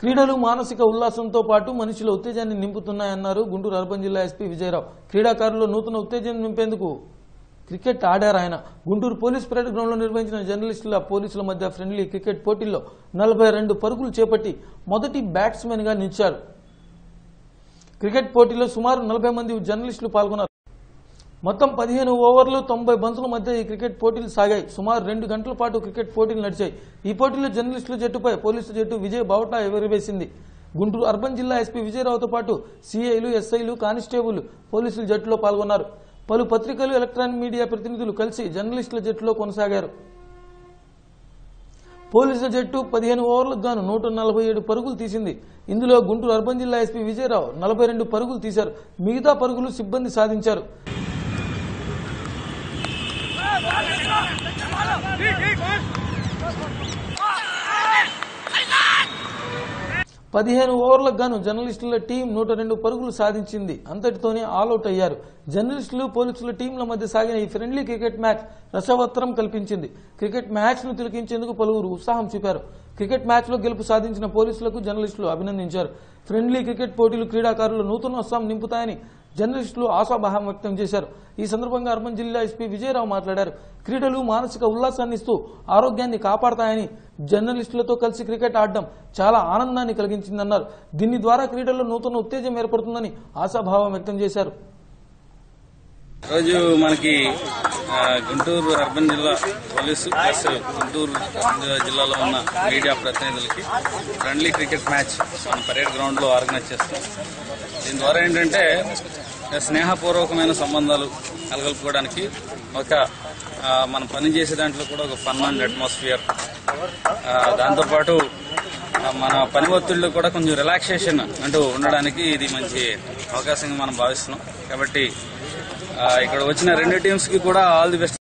క్రీడలు మానసిక ఉల్లాసంతో పాటు మనిషిలో ఉత్తేజాన్ని నింపుతున్నాయన్నారు గుంటూరు అర్బన్ జిల్లా ఎస్పీ విజయరావు క్రీడాకారుల్లో నూతన ఉత్తేజం నింపేందుకు క్రికెట్ ఆడారు ఆయన గుంటూరు పోలీస్ పరేడ్ గ్రౌండ్లో నిర్వహించిన జర్నలిస్టుల పోలీసుల మధ్య ఫ్రెండ్లీ క్రికెట్ పోటీల్లో నలభై రెండు పరుగులు చేపట్టి మొదటి బ్యాట్స్మెన్ గా నిలిచారు క్రికెట్ పోటీలో సుమారు నలభై మంది జర్నలిస్టులు పాల్గొన్నారు మొత్తం పదిహేను ఓవర్లు తొంభై బంతుల మధ్య ఈ క్రికెట్ పోటీలు సాగాయి సుమారు రెండు గంటల పాటు క్రికెట్ పోటీలు నడిచాయి ఈ పోటీలో జర్నలిస్టుల జట్టుపై పోలీసు జట్టు విజయ్ బావుటా ఎగురవేసింది గుంటూరు అర్బన్ జిల్లా ఎస్పీ విజయరావుతో పాటు సీఐలు ఎస్ఐలు కానిస్టేబుల్ పోలీసులు జట్టులో పాల్గొన్నారు పలు పత్రికలు ఎలక్ట్రానిక్ మీడియా ప్రతినిధులు కలిసి జర్నలిస్టుల జట్టులో కొనసాగారు పోలీసుల జట్టు పదిహేను ఓవర్లకు గాను నూట నలభై ఏడు పరుగులు తీసింది ఇందులో గుంటూరు అర్బన్ జిల్లా ఎస్పీ విజయరావు నలభై రెండు పరుగులు తీశారు మిగతా పరుగులు సిబ్బంది సాధించారు పదిహేను ఓవర్లకు గాను జర్నలిస్టుల టీం నూట రెండు పరుగులు సాధించింది అంతటితోనే ఆల్అౌట్ అయ్యారు జర్నలిస్టులు పోలీసుల టీంల మధ్య సాగిన ఈ ఫ్రెండ్లీ క్రికెట్ మ్యాచ్ రసవత్రం కల్పించింది క్రికెట్ మ్యాచ్ ను తిలకించేందుకు పలువురు ఉత్సాహం చూపారు క్రికెట్ మ్యాచ్ లో గెలుపు సాధించిన పోలీసులకు జర్నలిస్టులు అభినందించారు ఫ్రెండ్లీ క్రికెట్ పోటీలు క్రీడాకారులు నూతన ఉత్సాహం నింపుతాయని జర్నలిస్టులు ఆశాభావం వ్యక్తం చేశారు ఈ సందర్భంగా అర్బన్ జిల్లా ఎస్పీ విజయరావు మాట్లాడారు క్రీడలు మానసిక ఉల్లాసాన్ని ఇస్తూ ఆరోగ్యాన్ని కాపాడతాయని జర్నలిస్టులతో కలిసి క్రికెట్ ఆడడం చాలా ఆనందాన్ని కలిగించిందన్నారు దీని ద్వారా క్రీడల్లో నూతన ఉత్తేజం ఏర్పడుతుందని ఆశాభావం వ్యక్తం చేశారు రోజు మనకి ఆ, గుంటూరు అర్బన్ జిల్లా పోలీసు ప్లస్ గుంటూరు జిల్లాలో ఉన్న మీడియా ప్రతినిధులకి ఫ్రెండ్లీ క్రికెట్ మ్యాచ్ మన పరేడ్ గ్రౌండ్ లో ఆర్గనైజ్ చేస్తాం దీని ద్వారా ఏంటంటే స్నేహపూర్వకమైన సంబంధాలు నెలకొల్పుకోవడానికి ఒక ఆ, మనం పని చేసే దాంట్లో కూడా ఒక ఫన్ అండ్ అట్మాస్ఫియర్ దాంతోపాటు ఆ, మన పని ఒత్తిళ్ళు కూడా కొంచెం రిలాక్సేషన్ అంటూ ఉండడానికి ఇది మంచి అవకాశంగా మనం భావిస్తున్నాం కాబట్టి ఆ, ఇక్కడ వచ్చిన రెండు టీమ్స్ కి కూడా ఆల్ ది బెస్ట్